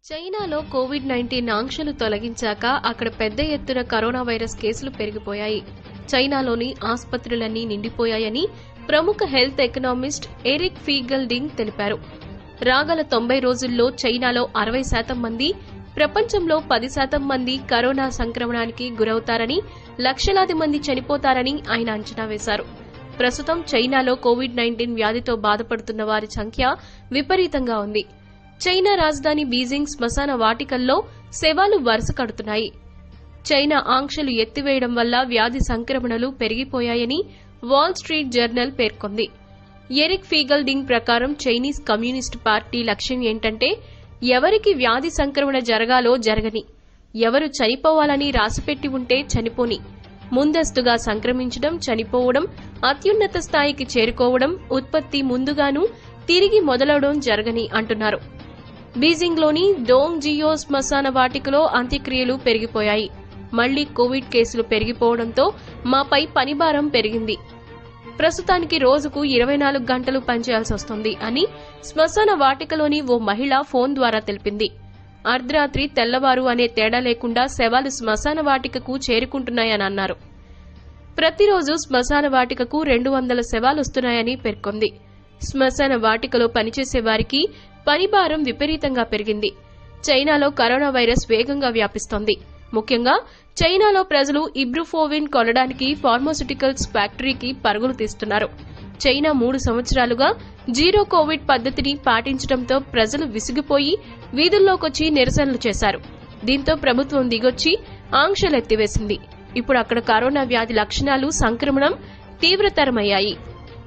చైనాలో Covid nineteen ఆంక్షలు తొలగించాక అక్కడ పెద్ద ఎత్తున కరోనా వైరస్ కేసులు పెరిగిపోయాయి చైనాలోని ఆసుపత్రులన్నీ నిండిపోయాయని ప్రముఖ హెల్త్ ఎకనామిస్ట్ ఎరిక్ ఫీగల్డింగ్ తెలిపారు రాగల తొంభై రోజుల్లో చైనాలో అరవై శాతం మంది ప్రపంచంలో పది శాతం మంది కరోనా సంక్రమణానికి గురవుతారని లక్షలాది మంది చనిపోతారని ఆయన అంచనా వేశారు ప్రస్తుతం చైనాలో కోవిడ్ నైన్టీన్ వ్యాధితో బాధపడుతున్న వారి సంఖ్య విపరీతంగా ఉంది చైనా రాజధాని బీజింగ్ శ్మశాన వాటికల్లో శవాలు వరుస కడుతున్నాయి చైనా ఆంక్షలు ఎత్తివేయడం వల్ల వ్యాధి సంక్రమణలు పెరిగిపోయాయని వాల్ స్ట్రీట్ జర్నల్ పేర్కొంది ఎరిక్ ఫీగల్డింగ్ ప్రకారం చైనీస్ కమ్యూనిస్టు పార్టీ లక్ష్యం ఏంటంటే ఎవరికి వ్యాధి సంక్రమణ జరగాలో జరగని ఎవరు చనిపోవాలని రాసిపెట్టి ఉంటే చనిపోని ముందస్తుగా సంక్రమించడం చనిపోవడం అత్యున్నత స్థాయికి చేరుకోవడం ఉత్పత్తి ముందుగాను తిరిగి మొదలవడం జరగని అంటున్నారు బీజింగ్లోని డోంగ్ జియో శ్మశాన వాటికలో అంత్యక్రియలు పెరిగిపోయాయి మళ్లీ కోవిడ్ కేసులు పెరిగిపోవడంతో మాపై పనిభారం పెరిగింది ప్రస్తుతానికి రోజుకు ఇరవై నాలుగు గంటలు పనిచేయాల్సి వస్తుంది అని శ్మశాన వాటికలోని ఓ మహిళ ఫోన్ ద్వారా తెలిపింది అర్ధరాత్రి తెల్లవారు అనే తేడా లేకుండా శవాలు శ్మశాన వాటికకు చేరుకుంటున్నాయని అన్నారు ప్రతిరోజు శ్మశాన వాటికకు రెండు వందల శవాలు వస్తున్నాయని పేర్కొంది శ్మశాన వాటికలో పనిచేసే వారికి పనిభారం విపరీతంగా పెరిగింది చైనాలో కరోనా వైరస్ వేగంగా వ్యాపిస్తోంది ముఖ్యంగా చైనాలో ప్రజలు ఇబ్రుఫోవిన్ కొనడానికి ఫార్మాస్యూటికల్స్ ఫ్యాక్టరీకి పరుగులు తీస్తున్నారు చైనా మూడు సంవత్సరాలుగా జీరో కోవిడ్ పద్ధతిని పాటించడంతో ప్రజలు విసిగిపోయి వీధుల్లోకొచ్చి నిరసనలు చేశారు దీంతో ప్రభుత్వం దిగొచ్చి ఆంక్షలు ఎత్తివేసింది ఇప్పుడు అక్కడ కరోనా వ్యాధి లక్షణాలు సంక్రమణం తీవ్రతరమయ్యాయి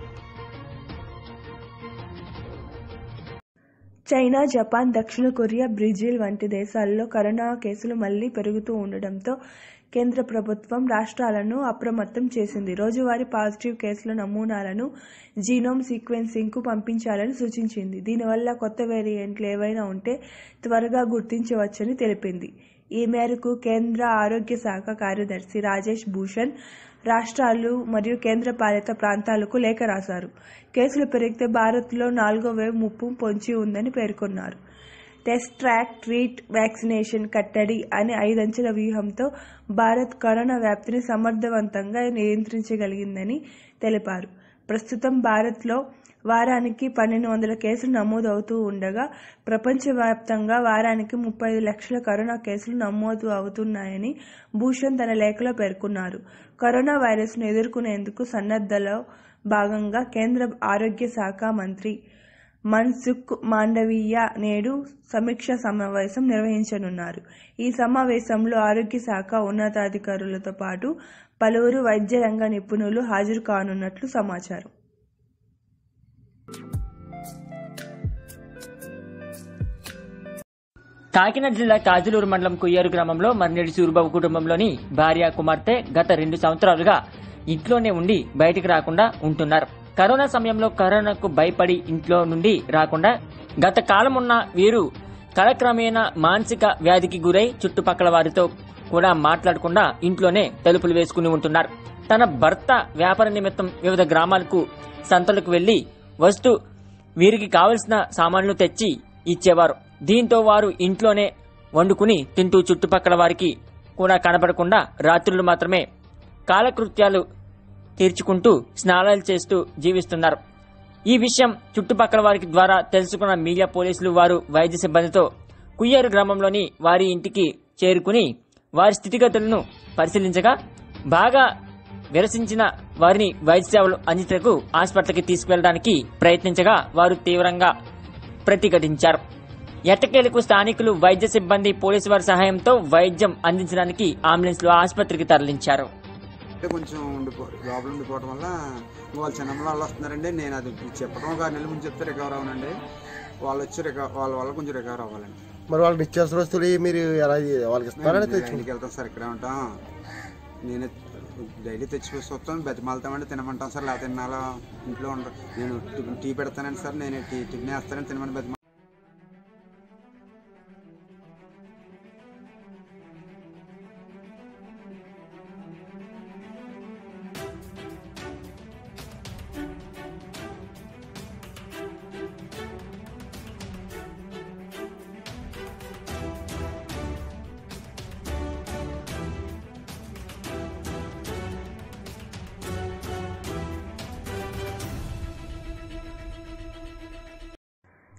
చైనా జపాన్ దక్షిణ కొరియా బ్రెజిల్ వంటి దేశాల్లో కరోనా కేసులు మళ్లీ పెరుగుతూ ఉండడంతో కేంద్ర ప్రభుత్వం రాష్ట్రాలను అప్రమత్తం చేసింది రోజువారీ పాజిటివ్ కేసుల నమూనాలను జీనోమ్ సీక్వెన్సింగ్కు పంపించాలని సూచించింది దీనివల్ల కొత్త వేరియంట్లు ఏవైనా ఉంటే త్వరగా గుర్తించవచ్చని తెలిపింది ఈ మేరకు కేంద్ర ఆరోగ్య శాఖ కార్యదర్శి రాజేష్ భూషణ్ రాష్ట్రాలు మరియు కేంద్రపాలిత ప్రాంతాలకు లేఖ రాశారు కేసులు పెరిగితే భారత్లో నాలుగో వేవ్ ముప్పు పొంచి ఉందని పేర్కొన్నారు టెస్ట్ ట్రాక్ ట్రీట్ వ్యాక్సినేషన్ కట్టడి అనే ఐదంచెల వ్యూహంతో భారత్ కరోనా వ్యాప్తిని సమర్థవంతంగా నియంత్రించగలిగిందని తెలిపారు ప్రస్తుతం భారత్లో వారానికి పన్నెండు వందల కేసులు నమోదు అవుతూ ఉండగా ప్రపంచవ్యాప్తంగా వారానికి ముప్పై ఐదు లక్షల కరోనా కేసులు నమోదు అవుతున్నాయని భూషణ్ తన లేఖలో పేర్కొన్నారు కరోనా వైరస్ను ఎదుర్కొనేందుకు సన్నద్ధలో భాగంగా కేంద్ర ఆరోగ్య శాఖ మంత్రి మన్సుఖ్ మాండవీయ నేడు సమీక్ష సమావేశం నిర్వహించనున్నారు ఈ సమావేశంలో ఆరోగ్య శాఖ ఉన్నతాధికారులతో పాటు పలువురు వైద్య రంగ నిపుణులు హాజరు కానున్నట్లు సమాచారం కాకినాడ జిల్లా కాజులూరు మండలం కుయ్యారు గ్రామంలో మర్నేడి సూరిబాబు కుటుంబంలోని భార్య కుమార్తె గత రెండు సంవత్సరాలుగా ఇంట్లోనే ఉండి బయటికి రాకుండా ఉంటున్నారు కరోనా సమయంలో కరోనాకు భయపడి ఇంట్లో నుండి రాకుండా గత కాలం ఉన్న వీరు కాలక్రమేణా మానసిక వ్యాధికి గురై చుట్టుపక్కల వారితో కూడా మాట్లాడకుండా ఇంట్లోనే తలుపులు వేసుకుని ఉంటున్నారు తన భర్త వ్యాపార నిమిత్తం వివిధ గ్రామాలకు సంతలకు వెళ్లి వస్తూ వీరికి కావలసిన సామాన్లు తెచ్చి ఇచ్చేవారు దీంతో వారు ఇంట్లోనే వండుకుని తింటూ చుట్టుపక్కల వారికి కూడా కనపడకుండా రాత్రులు మాత్రమే కాలకృత్యాలు తీర్చుకుంటూ స్నానాలు చేస్తూ జీవిస్తున్నారు ఈ విషయం చుట్టుపక్కల వారికి ద్వారా తెలుసుకున్న మీడియా పోలీసులు వారు వైద్య సిబ్బందితో కుయ్యారు గ్రామంలోని వారి ఇంటికి చేరుకుని వారి స్థితిగతులను పరిశీలించగా బాగా విరసించిన వారిని వైద్య సేవలు అందించకు ఆసుపత్రికి తీసుకువెళ్ళడానికి ప్రయత్నించగా వారు తీవ్రంగా ప్రతిఘటించారు ఎట్టకేలకు స్థానికులు వైద్య సిబ్బంది పోలీసు వారి సహాయంతో వైద్యం అందించడానికి అంబులెన్స్ లో ఆసుపత్రికి తరలించారు అంటే కొంచెం ఉండిపో లోపల ఉండిపోవడం వల్ల వాళ్ళు చిన్నమ్మ వాళ్ళు వస్తున్నారండి నేను అది చెప్పడం ఒక ఆరు నెలల ముందు చెప్తే రికవర్ అవ్వనండి వాళ్ళు వచ్చి రికవర్ వాళ్ళ వల్ల కొంచెం రికవర్ అవ్వాలండి మరి వాళ్ళకి నిత్యావసర వస్తువులు మీరు ఎలా వాళ్ళకి ఇస్తారా మేము తెచ్చు ఇంటికి వెళ్తాం సార్ ఇక్కడే ఉంటాం నేనే డైలీ తెచ్చిపోసి వస్తాం బతిమాలతామంటే తినమంటాం సార్ లేకపోతే తినాలా ఇంట్లో ఉండ నేను టిఫిన్ టీ పెడతానండి సార్ నేను టీ టిఫిన్ వేస్తానని తినమని బతిమా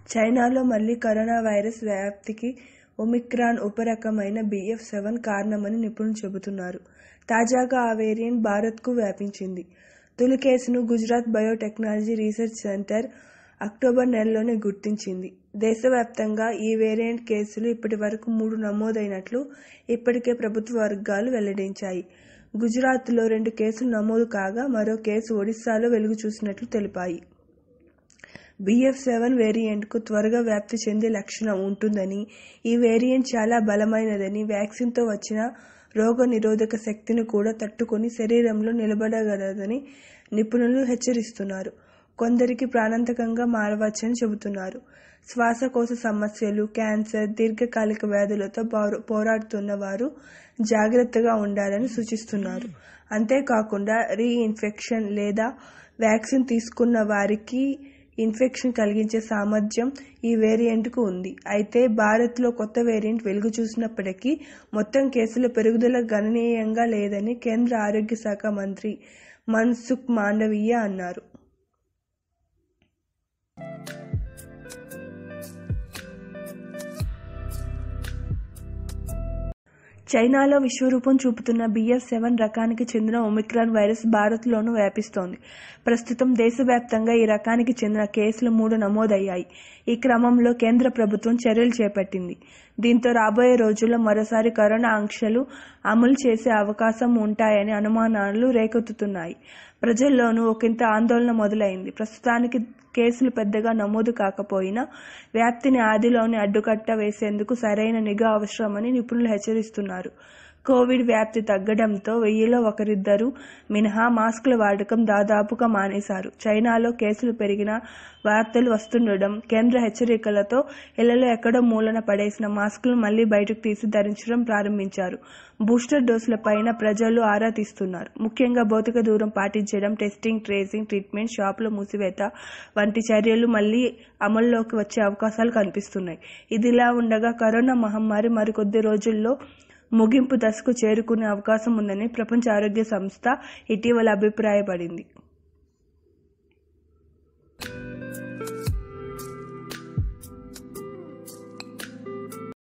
చైనాలో మళ్లీ కరోనా వైరస్ వ్యాప్తికి ఒమిక్రాన్ ఉపరకమైన బిఎఫ్ సెవెన్ కారణమని నిపుణులు చెబుతున్నారు తాజాగా ఆ వేరియంట్ భారత్కు వ్యాపించింది తొలి కేసును Gujarat biotechnology research centre October నెలలోనే గుర్తించింది దేశవ్యాప్తంగా ఈ వేరియంట్ కేసులు ఇప్పటి వరకు మూడు నమోదైనట్లు ఇప్పటికే ప్రభుత్వ వర్గాలు వెల్లడించాయి గుజరాత్లో రెండు కేసులు నమోదు కాగా మరో కేసు ఒడిశాలో వెలుగు చూసినట్లు తెలిపాయి బిఎఫ్ సెవెన్ వేరియంట్కు త్వరగా వ్యాప్తి చెందే లక్షణం ఉంటుందని ఈ వేరియంట్ చాలా బలమైనదని వ్యాక్సిన్తో వచ్చిన రోగ నిరోధక శక్తిని కూడా తట్టుకొని శరీరంలో నిలబడగలదని నిపుణులు హెచ్చరిస్తున్నారు కొందరికి ప్రాణాంతకంగా మారవచ్చని చెబుతున్నారు శ్వాసకోశ సమస్యలు క్యాన్సర్ దీర్ఘకాలిక వ్యాధులతో పోరా- పోరాడుతున్న వారు జాగ్రత్తగా ఉండాలని సూచిస్తున్నారు అంతేకాకుండా రీఇన్ఫెక్షన్ లేదా వ్యాక్సిన్ తీసుకున్న వారికి ఇన్ఫెక్షన్ కలిగించే సామర్థ్యం ఈ వేరియంట్కు ఉంది అయితే భారత్లో కొత్త వేరియంట్ వెలుగు చూసినప్పటికీ మొత్తం కేసుల పెరుగుదల గణనీయంగా లేదని కేంద్ర ఆరోగ్య శాఖ మంత్రి మన్సుఖ్ మాండవీయ అన్నారు చైనాలో విశ్వరూపం చూపుతున్న బిఎఫ్ సెవెన్ రకానికి చెందిన ఒమిక్రాన్ వైరస్ భారత్లోనూ వ్యాపిస్తోంది ప్రస్తుతం దేశవ్యాప్తంగా ఈ రకానికి చెందిన కేసులు మూడు నమోదయ్యాయి ఈ క్రమంలో కేంద్ర ప్రభుత్వం చర్యలు చేపట్టింది దీంతో రాబోయే రోజుల్లో మరోసారి కరోనా ఆంక్షలు అమలు చేసే అవకాశం ఉంటాయని అనుమానాలు రేకెత్తుతున్నాయి ప్రజల్లోనూ ఒకంత ఆందోళన మొదలైంది ప్రస్తుతానికి కేసులు పెద్దగా నమోదు కాకపోయినా వ్యాప్తిని ఆదిలోనే అడ్డుకట్ట వేసేందుకు సరైన నిఘా అవసరమని నిపుణులు హెచ్చరిస్తున్నారు కోవిడ్ వ్యాప్తి తగ్గడంతో వెయ్యిలో ఒకరిద్దరు మినహా మాస్కుల వాడకం దాదాపుగా మానేశారు చైనాలో కేసులు పెరిగిన వార్తలు వస్తుండడం కేంద్ర హెచ్చరికలతో ఇళ్లలో ఎక్కడో మూలన పడేసిన మాస్కులను మళ్లీ బయటకు తీసి ధరించడం ప్రారంభించారు బూస్టర్ డోసులపైన ప్రజలు ఆరా తీస్తున్నారు ముఖ్యంగా భౌతిక దూరం పాటించడం టెస్టింగ్ ట్రేసింగ్ ట్రీట్మెంట్ షాపుల మూసివేత వంటి చర్యలు మళ్లీ అమల్లోకి వచ్చే అవకాశాలు కనిపిస్తున్నాయి ఇదిలా ఉండగా కరోనా మహమ్మారి మరికొద్ది రోజుల్లో ముగింపు దశకు చేరుకునే అవకాశం ఉందని ప్రపంచ ఆరోగ్య సంస్థ ఇటీవల అభిప్రాయపడింది